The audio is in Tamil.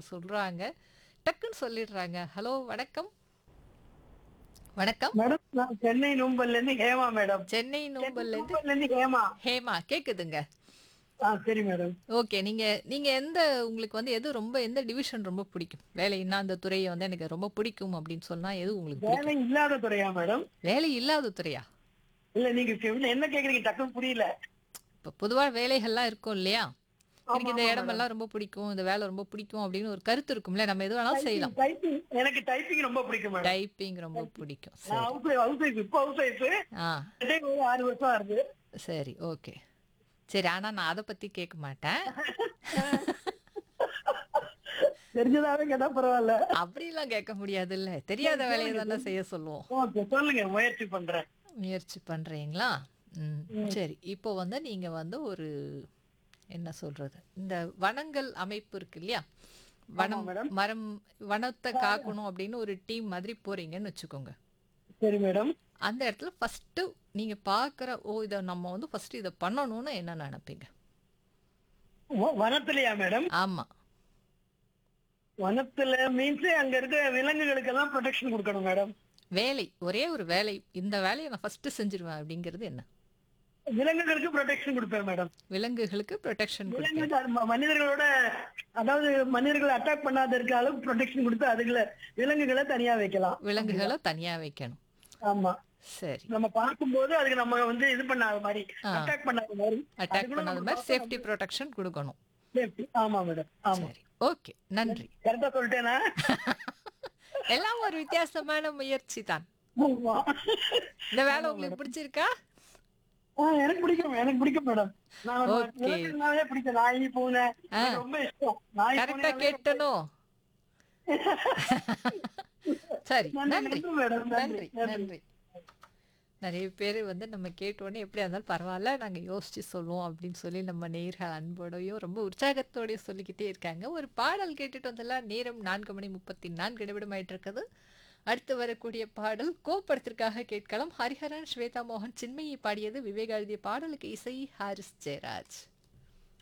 சொல்றாங்க. டக்குன்னு சொல்லிடுறாங்க. ஹலோ வணக்கம். வணக்கம். மேடம் நான் சென்னை நூம்பல்ல இருந்து ஹேமா மேடம் சென்னை சென்னை நூம்பல்லேருந்து நூம்பல்ல இருந்து ஹேமா ஹேமா கேக்குதுங்க. ஆ சரி மேடம் ஓகே. நீங்க நீங்க எந்த உங்களுக்கு வந்து எது ரொம்ப எந்த டிவிஷன் ரொம்ப பிடிக்கும்? வேலைன்னா அந்த துறைய வந்து எனக்கு ரொம்ப பிடிக்கும் அப்படின்னு சொன்னா எது உங்களுக்கு பிடிக்கும்? வேலை இல்லாத துறையா மேடம் வேலை இல்லாத துறையா? இல்ல நீங்க இப்ப என்ன கேக்குறீங்க டக்குன்னு புரியல இப்ப பொதுவா வேலைகள்லாம் இருக்கும் இல்லையா? ஆமா, எனக்கு இந்த ஆமா, இடமெல்லாம் ரொம்ப பிடிக்கும். இந்த வேலை ரொம்ப பிடிக்கும் அப்படின்னு ஒரு கருத்து இருக்கும்ல. நம்ம எது வேணாலும் செய்யலாம். டைப்பிங் எனக்கு டைப்பிங் ரொம்ப பிடிக்கும் மேடம் டைப்பிங் ரொம்ப பிடிக்கும். நான் சரி. ஹவுஸ் ஹவுஸ் ஒய்ஃப் இப்போ ஹவுஸ் ஒய்ஃப் ஆ ஒரு ஆறு வருஷம் ஆகுது சரி. ஓகே. சரி. ஆனா நான் அத பத்தி கேட்க மாட்டேன். தெரிஞ்சதாவே கேட்டா பரவாயில்ல அப்படிலாம் கேட்க முடியாதுல்ல. தெரியாத வேலைய தானே செய்ய சொல்லுவோம். ஓகே சொல்லுங்க முயற்சி பண்றேன் முயற்சி பண்றீங்களா? ம். சரி. இப்போ வந்து நீங்க வந்து ஒரு என்ன சொல்றது? இந்த வனங்கள் அமைப்பு இருக்கு இல்லையா? வனம் மேடம். மரம் வனத்த காக்கணும் அப்படின்னு ஒரு டீம் மாதிரி போறீங்கன்னு வச்சுக்கோங்க. சரி மேடம் அந்த இடத்துல ஃபர்ஸ்ட் நீங்க பார்க்குற ஓ இத நம்ம வந்து ஃபர்ஸ்ட் இத பண்ணணும்னு என்ன நினைப்பீங்க? வ- வனத்திலயா மேடம் ஆமா. வனத்துல மீன்ஸ் அங்க இருக்க விலங்குகளுக்கு எல்லாம் ப்ரொடெக்ஷன் கொடுக்கணும் மேடம் வேலை ஒரே ஒரு வேலை இந்த வேலையை நான் ஃபர்ஸ்ட் செஞ்சிருவேன் அப்படிங்கிறது என்ன? விலங்குகளுக்கு ப்ரொடெக்ஷன் கொடுப்பேன் மேடம் விலங்குகளுக்கு ப்ரொடெக்ஷன் கொடுப்பீங்க. விலங்குகள் ம- மனிதர்களோட அதாவது மனிதர்களை அட்டாக் பண்ணாத இருக்க அளவுக்கு ப்ரொடெக்ஷன் கொடுத்து அதுகளை விலங்குகளை தனியா வைக்கலாம் விலங்குகளை தனியா வைக்கணும். ஆமா சரி. நம்ம பார்க்கும்போது அதுக்கு நம்ம வந்து இது பண்ணாத மாதிரி ஆ. அட்டாக் பண்ணாத மாதிரி அட்டாக் அதுக்குள்ள பண்ணாத நம்ம மாதிரி சேஃப்டி ப்ரொடெக்ஷன் கொடுக்கணும். safety. ஆமா மேடம் ஆமா சரி. ஓகே. நன்றி. கரெக்டா சொல்லிட்டேனா எல்லாம் ஒரு வித்தியாசமான முயற்சி தான். ஆமா. இந்த வேலை உங்களுக்கு பிடிச்சிருக்கா? ஆ, எனக்கு பிடிக்கும் எனக்கு பிடிக்கும் மேடம் நான் வந்து Okay. விலங்குனாலே பிடிக்கும் நாய் பூனை ஆ. எனக்கு ரொம்ப இஷ்டம் நாய் கரெக்டா பூனை கேட்டனோ? சரி. நன்றி, நன்றி. நன்றி மேடம், நன்றி, நன்றி. நன்றி. நன்றி. நிறைய பேர் வந்து நம்ம கேட்டோன்னே எப்படியா இருந்தாலும் பரவாயில்ல நாங்க யோசிச்சு சொல்லுவோம் அப்படின்னு சொல்லி நம்ம நேயர்கள் அன்போடையும் ரொம்ப உற்சாகத்தோடயும் சொல்லிக்கிட்டே இருக்காங்க. ஒரு பாடல் கேட்டுட்டு வந்தெல்லாம் நேரம் நான்கு மணி முப்பத்தி நான்கு நிமிடம் ஆயிட்டு இருக்குது. அடுத்து வரக்கூடிய பாடல் கோப்படத்திற்காக கேட்கலாம். ஹரிஹரன், ஸ்வேதா மோகன், சின்மயி பாடியது விவேக் எழுதிய பாடலுக்கு இசை ஹாரிஸ் ஜெயராஜ்.